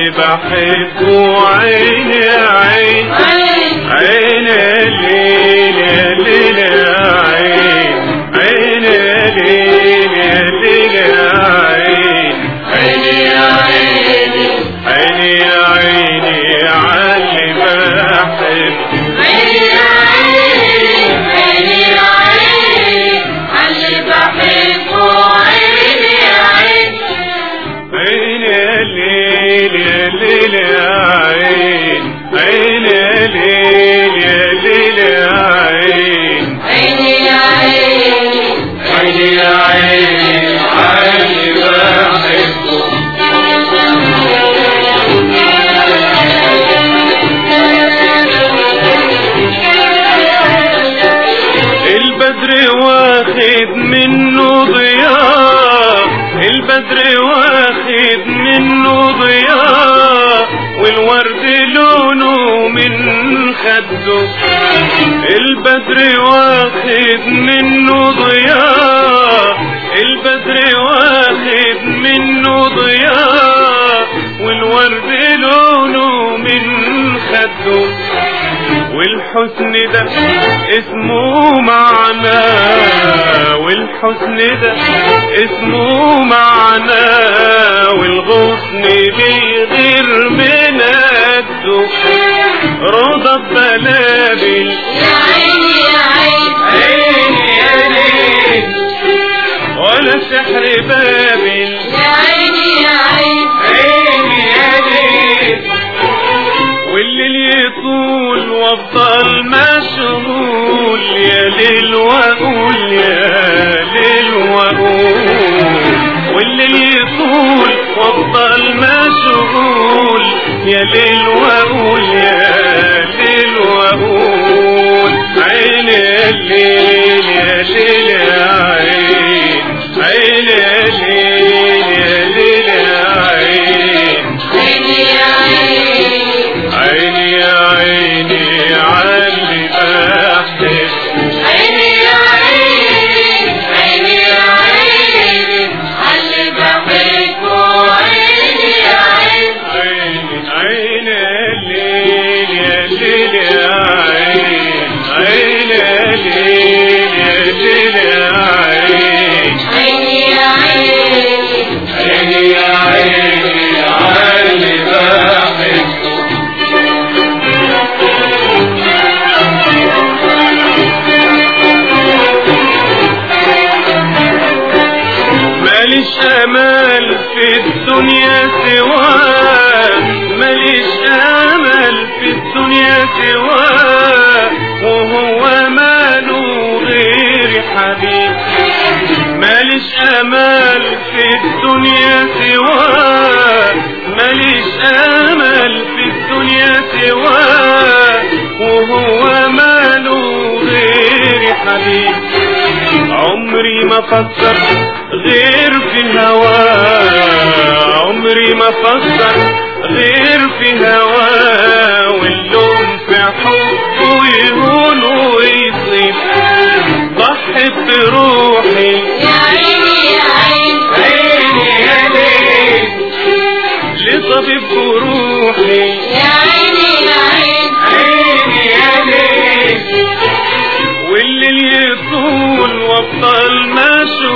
عاللي بحبه عيني عين عين الليل يا ليل يا عين عين الليل يا ليل يا عين عيني يا عيني عيني يا عيني عاللي بحبه عين الليل يا ليل يا عين عين الليل يا ليل يا عين عين يا عين عين بحبه البدر واخد منه ضياء البدر واخد منه ضياء والورد لونه من خده البدر واخد منه ضياء البدر واخد منه ضياء والورد لونه من خده والحسن ده اسمه معنى والحسن ده اسمه معنى والغصن ليه غير من قده رضا البلابل عيني يا ليل ولا سحر بابل عيني يا ليل والليل يطول وافضل مشغول يا ليل واقول يا ليل واقول والليل يطول وافضل مشغول يا ليل واقول يا ليل واقول عين الليل يا ليل يا عين عين الليل يا ليل يا عين عيني يا عيني علي بحبك عيني عين الليل يا ليل يا عين عين الليل يا ليل يا عين عيني يا عيني علي بحبك ماليش امل في الدنيا سواه ماليش امل في الدنيا سواه وهو ماله غير حبيب ماليش امل في الدنيا سواه ماليش امل في الدنيا سواه وهو ماله غير حبيب عمري ما فكر غير في هواه عمري ما فكر غير في هواه واللوم في حبه يهون ويصيب ضحي بروحي عيني يا ليل لطبيب جروحي عيني يا ليل والليل يطول وافضل مشغول